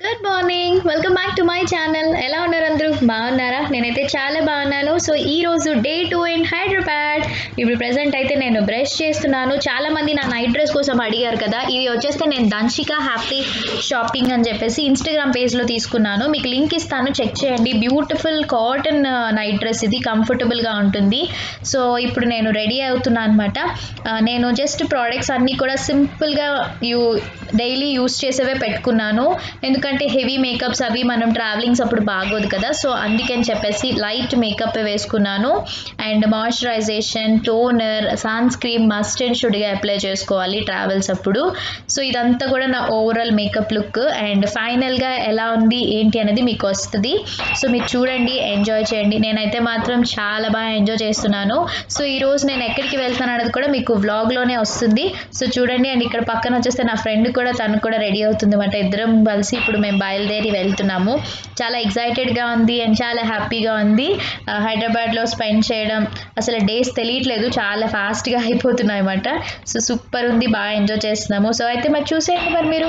good morning welcome back to my channel ఎలా ఉన్నారు అందరూ బాగున్నారా నేనైతే చాలా బాగున్నాను సో ఈ రోజు డే టూ ఇన్ హైదరాబాద్ ఇప్పుడు ప్రెసెంట్ అయితే నేను బ్రష్ చేస్తున్నాను చాలా మంది నా నైట్ డ్రెస్ కోసం అడిగారు కదా ఇది వచ్చేస్తే నేను దంశిక హ్యాపీ షాపింగ్ అని చెప్పేసి ఇన్స్టాగ్రామ్ పేజ్లో తీసుకున్నాను మీకు లింక్ ఇస్తాను చెక్ చేయండి బ్యూటిఫుల్ కాటన్ నైట్ డ్రెస్ ఇది కంఫర్టబుల్గా ఉంటుంది సో ఇప్పుడు నేను రెడీ అవుతున్నాను అనమాట నేను జస్ట్ ప్రోడక్ట్స్ అన్నీ కూడా సింపుల్గా యూ డైలీ యూస్ చేసేవే పెట్టుకున్నాను ఎందుకంటే హెవీ మేకప్స్ అవి మనం ట్రావెలింగ్స్ అప్పుడు బాగోదు కదా సో అందుకని చెప్పేసి లైట్ మేకప్ వేసుకున్నాను and moisturization toner sunscreen must and షుడ్గా అప్లై చేసుకోవాలి ట్రావెల్స్ అప్పుడు సో ఇదంతా కూడా నా ఓవరాల్ మేకప్ లుక్ అండ్ ఫైనల్గా ఎలా ఉంది ఏంటి అనేది మీకు వస్తుంది సో మీరు చూడండి ఎంజాయ్ చేయండి నేనైతే మాత్రం చాలా బాగా ఎంజాయ్ చేస్తున్నాను సో ఈరోజు నేను ఎక్కడికి వెళ్తాను అనేది కూడా మీకు వ్లాగ్లోనే వస్తుంది సో చూడండి అండ్ ఇక్కడ పక్కన వచ్చేస్తే నా ఫ్రెండ్ కూడా తను కూడా రెడీ అవుతుంది అనమాట ఇద్దరం కలిసి ఇప్పుడు మేము బయలుదేరి వెళ్తున్నాము చాలా ఎగ్జైటెడ్గా ఉంది అండ్ చాలా హ్యాపీగా ఉంది ఆ, హైదరాబాద్లో స్పెండ్ చేయడం అసలు డేస్ తెలియట్లేదు చాలా ఫాస్ట్గా అయిపోతున్నాయి అనమాట సో సూపర్ ఉంది బాగా ఎంజాయ్ చేస్తున్నాము సో అయితే మరి చూసేయండి మరి మీరు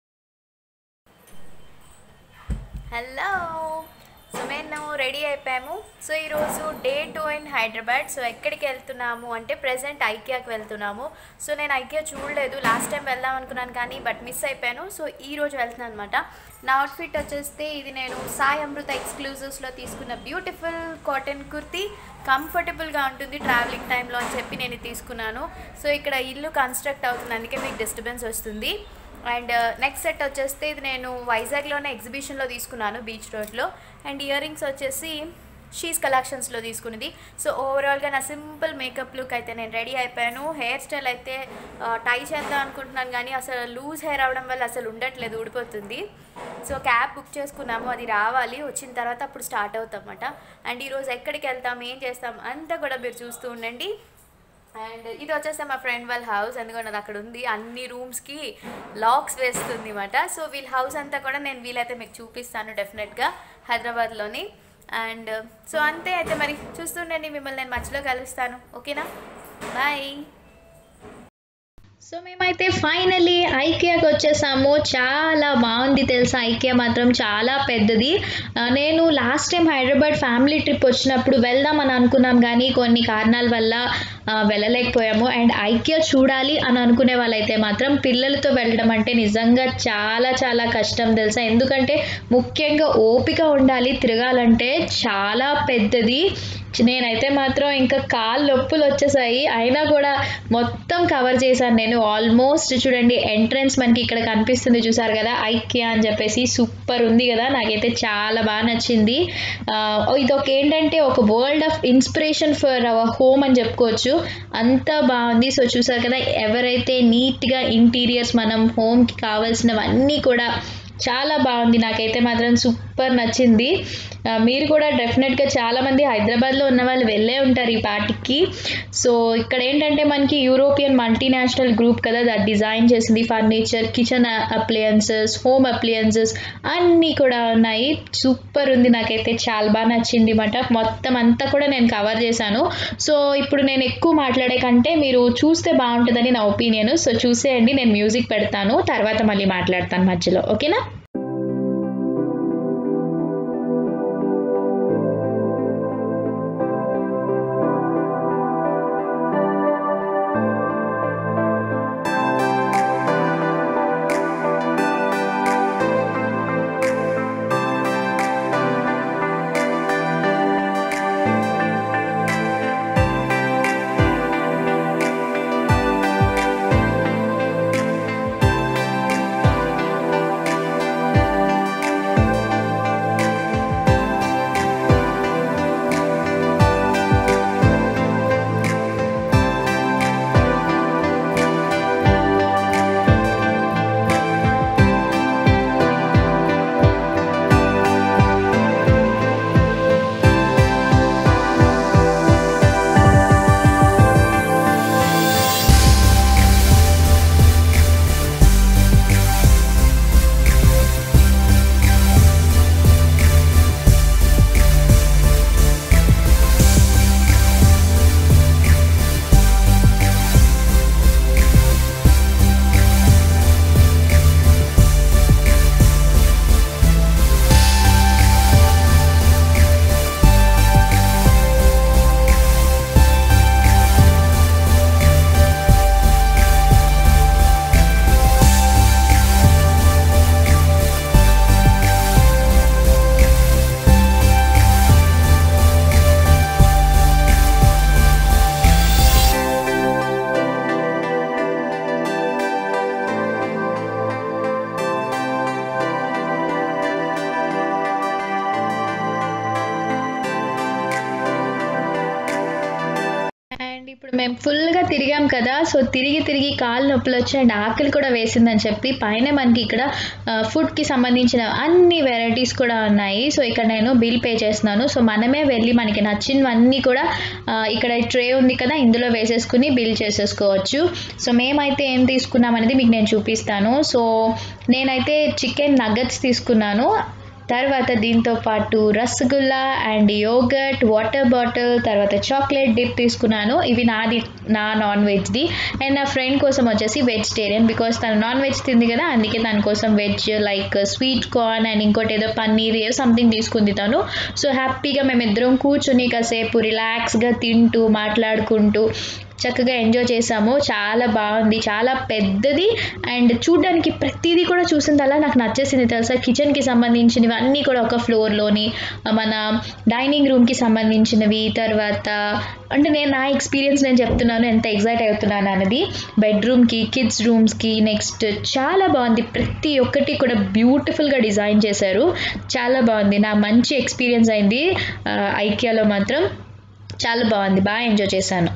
హలో సో మేము రెడీ అయిపోయాము సో ఈరోజు day two in Hyderabad so ఎక్కడికి వెళ్తున్నాము అంటే ప్రజెంట్ ఐకియాకి వెళ్తున్నాము సో నేను ఐకియా చూడలేదు లాస్ట్ టైం వెళ్దాం అనుకున్నాను కానీ బట్ మిస్ అయిపోయాను సో ఈ రోజు వెళ్తున్నాను అనమాట నా అవుట్ఫిట్ వచ్చేస్తే ఇది నేను సాయి అమృత ఎక్స్క్లూజివ్స్లో తీసుకున్న బ్యూటిఫుల్ కాటన్ కుర్తీ కంఫర్టబుల్గా ఉంటుంది ట్రావెలింగ్ టైంలో అని చెప్పి నేను ఇది తీసుకున్నాను సో ఇక్కడ ఇల్లు కన్స్ట్రక్ట్ అవుతుంది అందుకే మీకు డిస్టర్బెన్స్ వస్తుంది అండ్ నెక్స్ట్ సెట్ వచ్చేస్తే ఇది నేను వైజాగ్లోనే ఎగ్జిబిషన్లో తీసుకున్నాను బీచ్ రోడ్లో అండ్ ఇయర్ రింగ్స్ వచ్చేసి షీస్ కలెక్షన్స్లో తీసుకున్నది సో ఓవరాల్గా నా సింపుల్ మేకప్ లుక్ అయితే నేను రెడీ అయిపోయాను హెయిర్ స్టైల్ అయితే టై చేద్దాం అనుకుంటున్నాను కానీ అసలు లూజ్ హెయిర్ అవడం వల్ల అసలు ఉండట్లేదు ఊడిపోతుంది సో క్యాబ్ బుక్ చేసుకున్నాము అది రావాలి వచ్చిన తర్వాత అప్పుడు స్టార్ట్ అవుతాం అన్నమాట అండ్ ఈరోజు ఎక్కడికి వెళ్తాం ఏం చేస్తాం అంతా కూడా మీరు చూస్తూ ఉండండి అండ్ ఇది వచ్చేస్తే మా ఫ్రెండ్ వాళ్ళ హౌస్ ఎందుకంటే అది అక్కడ ఉంది అన్ని రూమ్స్కి లాక్స్ వేస్తుంది అనమాట సో వీళ్ళ హౌస్ అంతా కూడా నేను వీలైతే మీకు చూపిస్తాను డెఫినెట్గా హైదరాబాద్లోని అండ్ సో అంతే అయితే మరి చూస్తుండండి మిమ్మల్ని నేను మధ్యలో కలుస్తాను ఓకేనా బాయ్ సో మేమైతే ఫైనలీ ఐకియాకి వచ్చేసాము చాలా బాగుంది తెలుసా ఐకియా మాత్రం చాలా పెద్దది ఆ, నేను last time Hyderabad family trip వచ్చినప్పుడు వెళ్దాం అని అనుకున్నాం కానీ కొన్ని కారణాల వల్ల ఆ, వెళ్ళలేకపోయాము అండ్ ఐకియా చూడాలి అని అనుకునే వాళ్ళైతే మాత్రం పిల్లలతో వెళ్ళడం అంటే నిజంగా చాలా చాలా కష్టం తెలుసా ఎందుకంటే ముఖ్యంగా ఓపిక ఉండాలి తిరగాలంటే చాలా పెద్దది నేనైతే మాత్రం ఇంకా కాళ్ళు నొప్పులు వచ్చేసాయి అయినా కూడా మొత్తం కవర్ చేశాను నేను ఆల్మోస్ట్ చూడండి ఎంట్రన్స్ మనకి ఇక్కడ కనిపిస్తుంది చూసారు కదా ఐక్యా అని చెప్పేసి సూపర్ ఉంది కదా నాకైతే చాలా బాగా నచ్చింది ఆ, ఇది ఒక ఏంటంటే ఒక world of inspiration for our home అని చెప్పుకోవచ్చు అంత బాగుంది సో చూసారు కదా ఎవరైతే నీట్గా ఇంటీరియర్స్ మనం హోమ్కి కావాల్సినవన్నీ కూడా చాలా బాగుంది నాకైతే మాత్రం సూపర్ నచ్చింది ఆ, మీరు కూడా డెఫినెట్గా చాలామంది హైదరాబాద్లో ఉన్న వాళ్ళు వెళ్ళే ఉంటారు ఈ పార్టీకి సో ఇక్కడ ఏంటంటే మనకి యూరోపియన్ మల్టీనేషనల్ గ్రూప్ కదా అది డిజైన్ చేసింది furniture kitchen appliances home appliances అన్నీ కూడా ఉన్నాయి సూపర్ ఉంది నాకైతే చాలా బాగా నచ్చింది మాట మొత్తం అంతా కూడా నేను కవర్ చేశాను సో ఇప్పుడు నేను ఎక్కువ మాట్లాడే కంటే మీరు చూస్తే బాగుంటుందని నా ఒపీనియన్ సో చూసేయండి నేను మ్యూజిక్ పెడతాను తర్వాత మళ్ళీ మాట్లాడతాను మధ్యలో ఓకేనా మేము ఫుల్గా తిరిగాం కదా సో తిరిగి తిరిగి కాళ్ళు నొప్పులు వచ్చి అండ్ ఆకలి కూడా వేసిందని చెప్పి పైన మనకి ఇక్కడ ఫుడ్కి సంబంధించిన అన్ని వెరైటీస్ కూడా ఉన్నాయి సో ఇక్కడ నేను బిల్ పే చేస్తున్నాను సో మనమే వెళ్ళి మనకి నచ్చినవన్నీ కూడా ఆ, ఇక్కడ ట్రే ఉంది కదా ఇందులో వేసేసుకుని బిల్ చేసేసుకోవచ్చు సో మేమైతే ఏం తీసుకున్నాం అనేది మీకు నేను చూపిస్తాను సో నేనైతే చికెన్ నగ్గట్స్ తీసుకున్నాను తర్వాత దీంతో పాటు rasgulla and yogurt water bottle తర్వాత చాక్లెట్ డిప్ తీసుకున్నాను ఇవి నాది నా నాన్ వెజ్ది అండ్ నా ఫ్రెండ్ కోసం వచ్చేసి వెజిటేరియన్ బికాస్ తను నాన్ వెజ్ తింది కదా అందుకే తన కోసం veg like sweet corn and ఇంకోటి ఏదో పన్నీర్ ఏదో సంథింగ్ తీసుకుంది తను సో హ్యాపీగా మేమిద్దరం కూర్చొని కాసేపు రిలాక్స్గా తింటూ మాట్లాడుకుంటూ చక్కగా ఎంజాయ్ చేసాము చాలా బాగుంది చాలా పెద్దది అండ్ చూడడానికి ప్రతిదీ కూడా చూసిందల్లా నాకు నచ్చేసింది తెలుసా కిచెన్కి సంబంధించినవి అన్నీ కూడా ఒక ఫ్లోర్లోని మన డైనింగ్ రూమ్కి సంబంధించినవి తర్వాత అంటే నేను నా ఎక్స్పీరియన్స్ నేను చెప్తున్నాను ఎంత ఎగ్జైట్ అవుతున్నాను అన్నది బెడ్రూమ్కి కిడ్స్ రూమ్స్కి నెక్స్ట్ చాలా బాగుంది ప్రతి ఒక్కటి కూడా బ్యూటిఫుల్గా డిజైన్ చేశారు చాలా బాగుంది నా మంచి ఎక్స్పీరియన్స్ అయింది ఐకియాలో మాత్రం చాలా బాగుంది బాగా ఎంజాయ్ చేశాను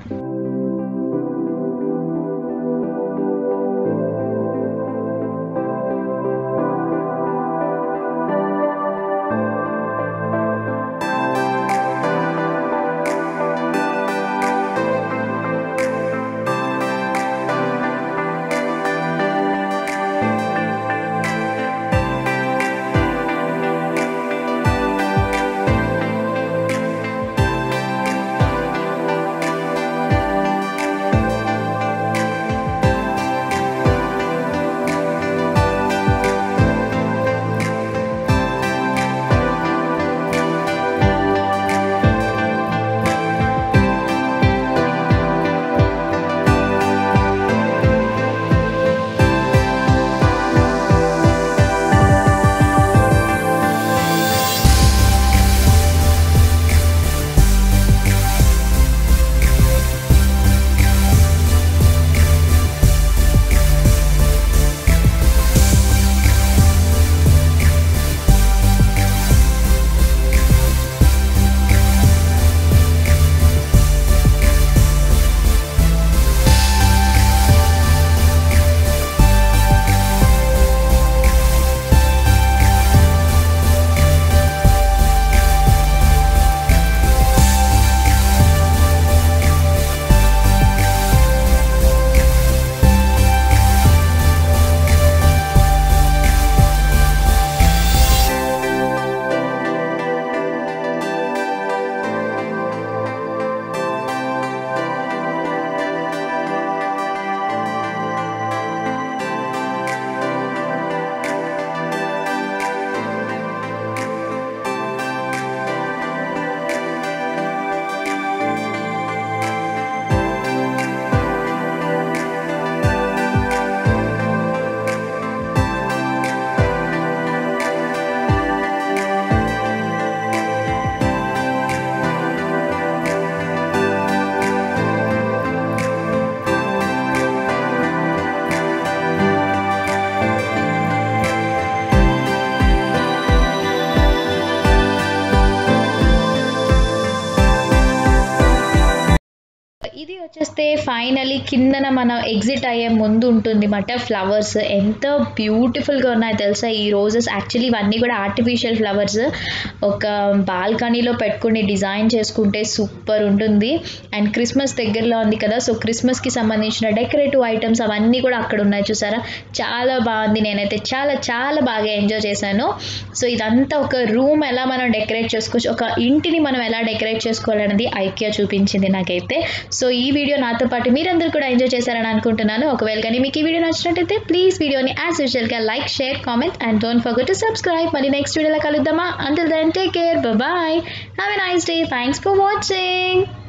ఇది వచ్చేస్తే ఫైనలీ కిందన మనం ఎగ్జిట్ అయ్యే ముందు ఉంటుంది మాట ఫ్లవర్స్ ఎంత బ్యూటిఫుల్గా ఉన్నాయి తెలుసా ఈ రోజెస్ యాక్చువల్లీ ఇవన్నీ కూడా ఆర్టిఫిషియల్ ఫ్లవర్స్ ఒక బాల్కనీలో పెట్టుకుని డిజైన్ చేసుకుంటే సూపర్ ఉంటుంది అండ్ క్రిస్మస్ దగ్గరలో ఉంది కదా సో క్రిస్మస్కి సంబంధించిన డెకరేటివ్ ఐటమ్స్ అవన్నీ కూడా అక్కడ ఉన్నాయి చూసారా చాలా బాగుంది నేనైతే చాలా చాలా బాగా ఎంజాయ్ చేశాను సో ఇదంతా ఒక రూమ్ ఎలా మనం డెకరేట్ చేసుకోవచ్చు ఒక ఇంటిని మనం ఎలా డెకరేట్ చేసుకోవాలనేది ఐకియా చూపించింది నాకైతే సో ఈ వీడియో నాతో పాటు మీరందరూ కూడా ఎంజాయ్ చేశారని అనుకుంటున్నాను ఒకవేళ కానీ మీకు ఈ వీడియో నచ్చినట్టయితే ప్లీజ్ వీడియోని యాజ్ యూజువల్గా like share comment and don't forget to subscribe మరి నెక్స్ట్ వీడియోలో కలుద్దామా until then take care bye have a nice day thanks for watching